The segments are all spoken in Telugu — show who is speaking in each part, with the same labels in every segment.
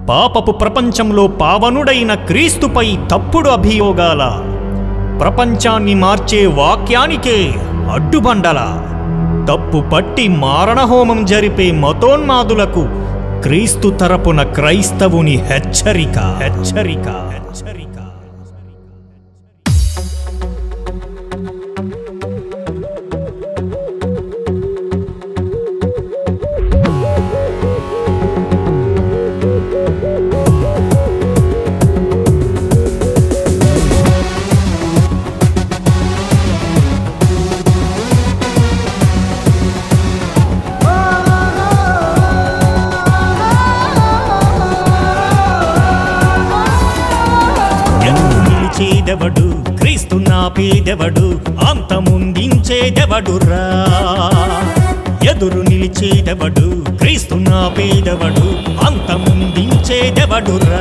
Speaker 1: పాపపు ప్రపంచంలో పావనుడైన క్రీస్తుపై తప్పుడు అభియోగాల ప్రపంచాన్ని మార్చే వాక్యానికే అడ్డుబండల తప్పు పట్టి మారణహోమం జరిపే మతోన్మాదులకు క్రీస్తు తరపున క్రైస్తవుని హెచ్చరిక హెచ్చరిక హెచ్చరిక ఎన్ను నిలిచేదెవడు క్రీస్తు నాపేదెవడు అంతముందించేదెవడురా ఎదురు నిలిచేదెవడు క్రీస్తు నాపేదెవడు అంతముందించేదెవడురా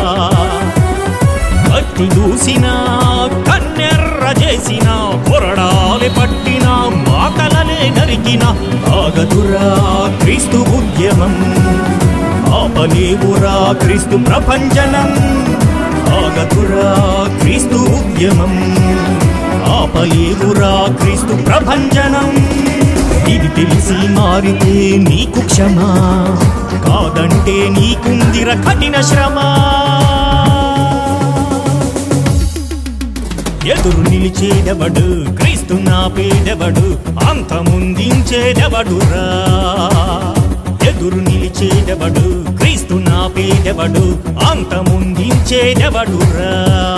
Speaker 1: కత్తి దూసిన కన్నెర్ర చేసిన కొరడాలి పట్టిన మాటలనే నరికిన ఆగదురా క్రీస్తు ఉద్యమం ఆపలేవురా క్రీస్తు ప్రపంచనం ఆగదురా క్రీస్తు ఉద్యమం ఆపలేవురా క్రీస్తు ప్రభంజనం ఇది తెలిసి మారితే నీకు క్షమా కాదంటే నీకుందిర కఠిన శ్రమ ఎదురు నిలిచేదెవడు క్రీస్తు నాపేదెవడు అంతముందించేదెవడురా ఎదురు నిలిచేదెవడు క్రీస్తు నాపేదెవడు అంతముందించేదెవడురా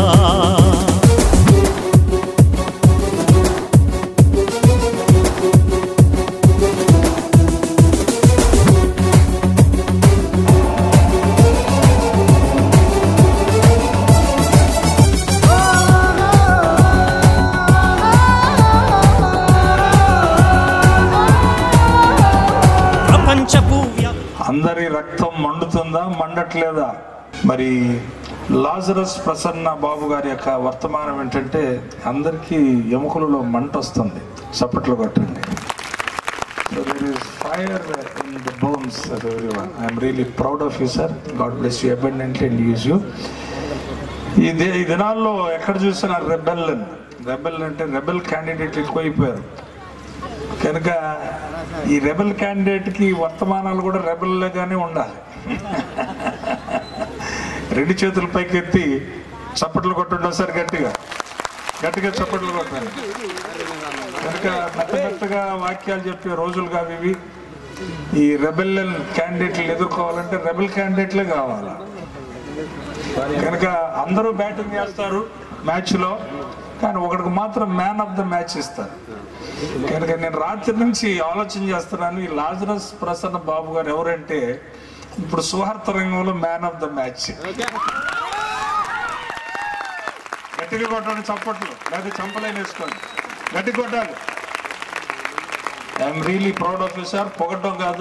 Speaker 1: ప్రపంచపు వ్య-
Speaker 2: అందరి రక్తం మండుతుందా మండట్లేదా మరి లాజరస్ ప్రసన్న బాబు గారి యొక్క వర్తమానం ఏంటంటే అందరికీ ఎముకలలో మంట వస్తుంది చప్పట్లు కొట్టండి So there is fire in the bones of everyone. I am really proud of you, sir. God bless you abundantly and use you. ఈ ది- ఈ దినాల్లో ఎక్కడ చూసినా రెబెల్ రెబెల్ అంటే రెబెల్ క్యాండిడేట్లు ఎక్కువైపోయారు కనుక ఈ రెబెల్ క్యాండిడేట్ కి వర్తమానాలు కూడా రెబెల్ గానే ఉండాలి రెండు చేతులు పైకెత్తి చప్పట్లు కొట్టుండే సార్ గట్టిగా గట్టిగా చప్పట్లు కొట్టాలి కనుక మెత్త మెత్తగా వాక్యాలు చెప్పే రోజులు కావు ఇవి ఈ రెబెల్ క్యాండిడేట్లు ఎదుర్కోవాలంటే రెబెల్ క్యాండిడేట్లే కావాలి కనుక అందరూ బ్యాటింగ్ చేస్తారు మ్యాచ్ లో కానీ ఒకడికి మాత్రం మ్యాన్ ఆఫ్ ద మ్యాచ్ ఇస్తారు కనుక నేను రాత్రి నుంచి ఆలోచన చేస్తున్నాను ఈ లాజరస్ ప్రసన్న బాబు గారు ఎవరంటే ఇప్పుడు సువార్త రంగంలో మ్యాన్ ఆఫ్ ద మ్యాచ్ గట్టిగా కొట్టండి చప్పట్లు లేదా చంపలేని వేసుకోండి గట్టి కొట్టాలి I'm really proud of you sir పొగడ్డం కాదు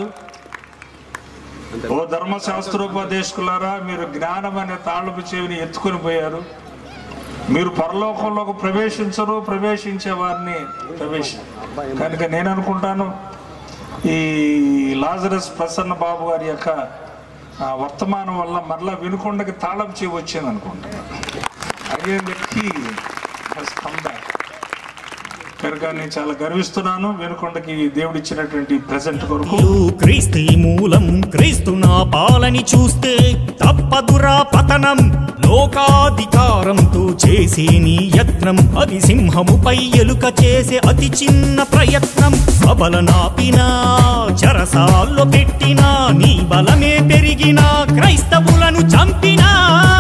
Speaker 2: ఓ ధర్మశాస్త్రోపదేశకులారా మీరు జ్ఞానం అనే తాళపు చెవిని ఎత్తుకొని పోయారు మీరు పరలోకంలోకి ప్రవేశించరు ప్రవేశించే వారిని ప్రవేశ కనుక నేను అనుకుంటాను ఈ లాజరస్ ప్రసన్న బాబు గారి యొక్క ఆ, వర్తమానం వల్ల మరలా వినుకొండకి తాళపు చెవి వచ్చింది అనుకుంటాను again the key has come back కనుక నేను చాలా గర్విస్తున్నాను వెనుకొండకి దేవుడు ఇచ్చినటువంటి ప్రజెంట్ కొరకు
Speaker 1: క్రీస్తు క్రీస్తు మూలం క్రీస్తు నా పాలని చూస్తే తప్పదురా పతనం లోకాధికారంతో చేసే నీ యత్నం అది సింహముపై ఎలుక చేసే అతి చిన్న ప్రయత్నం సబల నాపినా చెరసాల్లో పెట్టినా నీ బలమే పెరిగినా క్రైస్తవులను చంపినా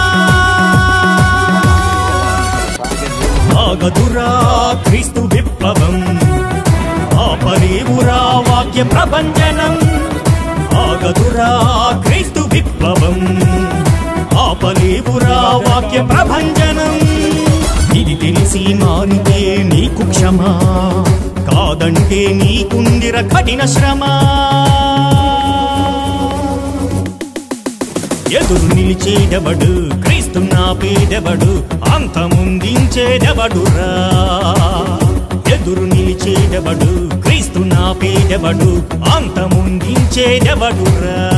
Speaker 1: ఆగదురా క్రీస్తు విప్లవం ఆపలేవురా వాక్య ప్రభంజనం ఆగదురా క్రీస్తు విప్లవం ఆపలేవురా వాక్య ప్రభంజనం ఇది తెలిసి మానితే నీకు క్షమా కాదంటే నీకుందిర కఠిన శ్రమ ఎదురు నిలిచేదెవడు క్రీస్తు నాపేదెవడు అంతముందించేదెవడురా ఎదురు నిలిచేదెవడు క్రీస్తు నాపేదెవడు అంతముందించేదెవడురా